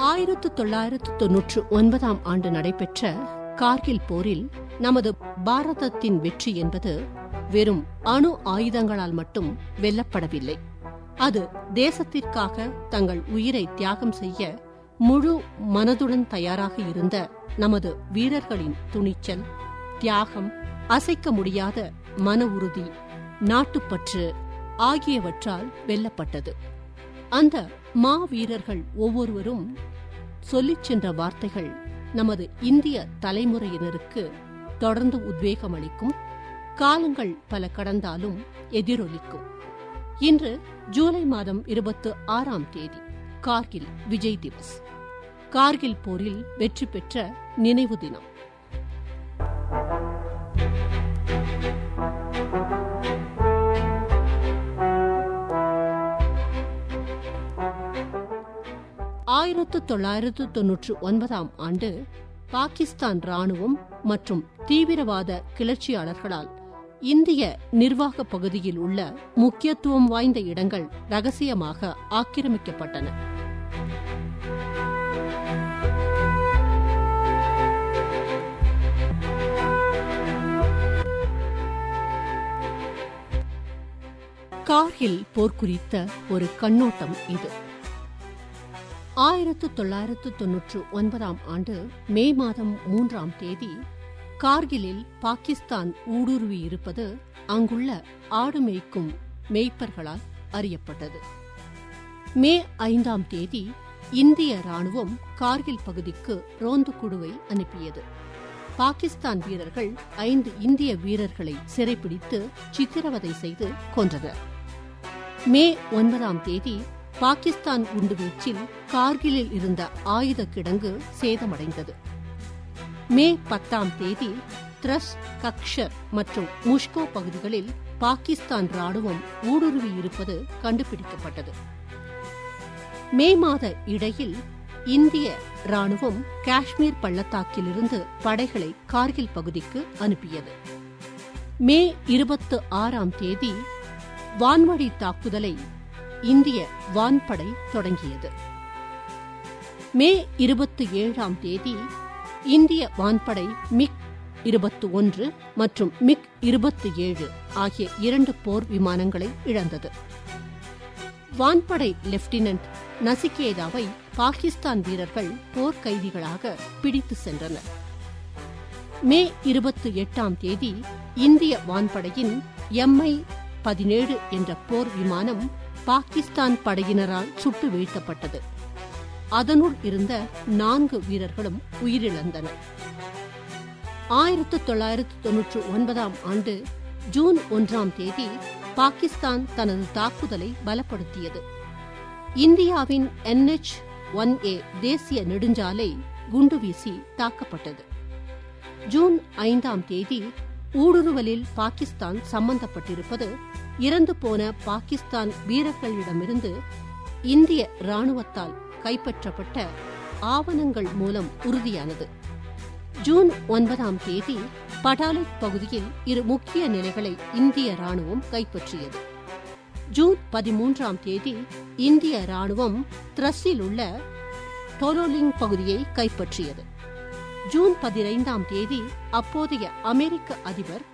ஆயிரத்து தொள்ளாயிரத்து தொன்னூற்று ஒன்பதாம் ஆண்டு நடைபெற்ற கார்கில் போரில் நமது பாரதத்தின் வெற்றி என்பது வெறும் அணு ஆயுதங்களால் மட்டும் வெல்லப்படவில்லை அது தேசத்திற்காக தங்கள் உயிரை தியாகம் செய்ய முழு மனதுடன் தயாராக இருந்த நமது வீரர்களின் துணிச்சல் தியாகம் அசைக்க முடியாத மன உறுதி நாட்டுப்பற்று ஆகியவற்றால் வெல்லப்பட்டது அந்த மாவீரர்கள் ஒவ்வொருவரும் சொல்லிச் சென்ற வார்த்தைகள் நமது இந்திய தலைமுறையினருக்கு தொடர்ந்து உத்வேகம் அளிக்கும் காலங்கள் பல கடந்தாலும் எதிரொலிக்கும் இன்று ஜூலை மாதம் இருபத்து ஆறாம் தேதி கார்கில் விஜய் திவஸ் கார்கில் போரில் வெற்றி பெற்ற நினைவு தினம் ஆயிரத்து தொள்ளாயிரத்து தொன்னூற்று ஒன்பதாம் ஆண்டு பாகிஸ்தான் ராணுவம் மற்றும் தீவிரவாத கிளர்ச்சியாளர்களால் இந்திய நிர்வாக பகுதியில் உள்ள முக்கியத்துவம் வாய்ந்த இடங்கள் ரகசியமாக ஆக்கிரமிக்கப்பட்டன கார்கில் போர் குறித்த ஒரு கண்ணோட்டம் இது ஆயிரத்து தொள்ளாயிரத்து தொன்னூற்று ஒன்பதாம் ஆண்டு மே மாதம் மூன்றாம் தேதி கார்கிலில் பாகிஸ்தான் ஊடுருவியிருப்பது அங்குள்ள ஆடு மேய்க்கும் மேய்ப்பர்களால் அறியப்பட்டது மே ஐந்தாம் தேதி இந்திய ராணுவம் கார்கில் பகுதிக்கு ரோந்து குழுவை அனுப்பியது பாகிஸ்தான் வீரர்கள் ஐந்து இந்திய வீரர்களை சிறைப்பிடித்து சித்திரவதை செய்து கொன்றனர் மே ஒன்பதாம் தேதி பாகிஸ்தான் குண்டுவீச்சில் கார்கிலில் இருந்த ஆயுத கிடங்கு சேதமடைந்தது மே பத்தாம் தேதி த்ரஸ் கக்ஷர் மற்றும் முஷ்கோ பகுதிகளில் பாகிஸ்தான் ராணுவம் ஊடுருவியிருப்பது கண்டுபிடிக்கப்பட்டது மே மாத இடையில் இந்திய ராணுவம் காஷ்மீர் பள்ளத்தாக்கிலிருந்து படைகளை கார்கில் பகுதிக்கு அனுப்பியது மே இருபத்து ஆறாம் தேதி வான்வழி தாக்குதலை இந்திய வான்படை தொடங்கியது மே இருபத்தி ஏழாம் தேதி இந்திய வான்படை மிக் இருபத்தி ஒன்று மற்றும் மிக் இருபத்தி ஏழு ஆகிய இரண்டு போர் விமானங்களை இழந்தது வான்படை லெப்டினன்ட் நசிகேதாவை பாகிஸ்தான் வீரர்கள் போர் கைதிகளாக பிடித்து சென்றனர் மே இருபத்தி எட்டாம் தேதி இந்திய வான்படையின் எம்ஐ பதினேழு என்ற போர் விமானம் பாகிஸ்தான் படையினரால் சுட்டு வீழ்த்தப்பட்டது அதனுள் இருந்த நான்கு வீரர்களும் உயிரிழந்தனர் ஆயிரத்து தொள்ளாயிரத்து தொன்னூற்று ஒன்பதாம் ஆண்டு ஜூன் ஒன்றாம் தேதி பாகிஸ்தான் தனது தாக்குதலை பலப்படுத்தியது இந்தியாவின் என்எச் ஒன் ஏ தேசிய நெடுஞ்சாலை குண்டு வீசி தாக்கப்பட்டது ஜூன் ஐந்தாம் தேதி ஊடுருவலில் பாகிஸ்தான் சம்பந்தப்பட்டிருப்பது இறந்து போன பாகிஸ்தான் வீரர்களிடமிருந்து இந்திய ராணுவத்தால் கைப்பற்றப்பட்ட ஆவணங்கள் மூலம் உறுதியானது ஜூன் ஒன்பதாம் தேதி படாலிக் பகுதியில் இரு முக்கிய நிலைகளை இந்திய ராணுவம் கைப்பற்றியது ஜூன் பதிமூன்றாம் தேதி இந்திய ராணுவம் த்ரஸில் உள்ள டோலோலிங் பகுதியை கைப்பற்றியது ஜூன் பதினைந்தாம் தேதி அப்போதைய அமெரிக்க அதிபர்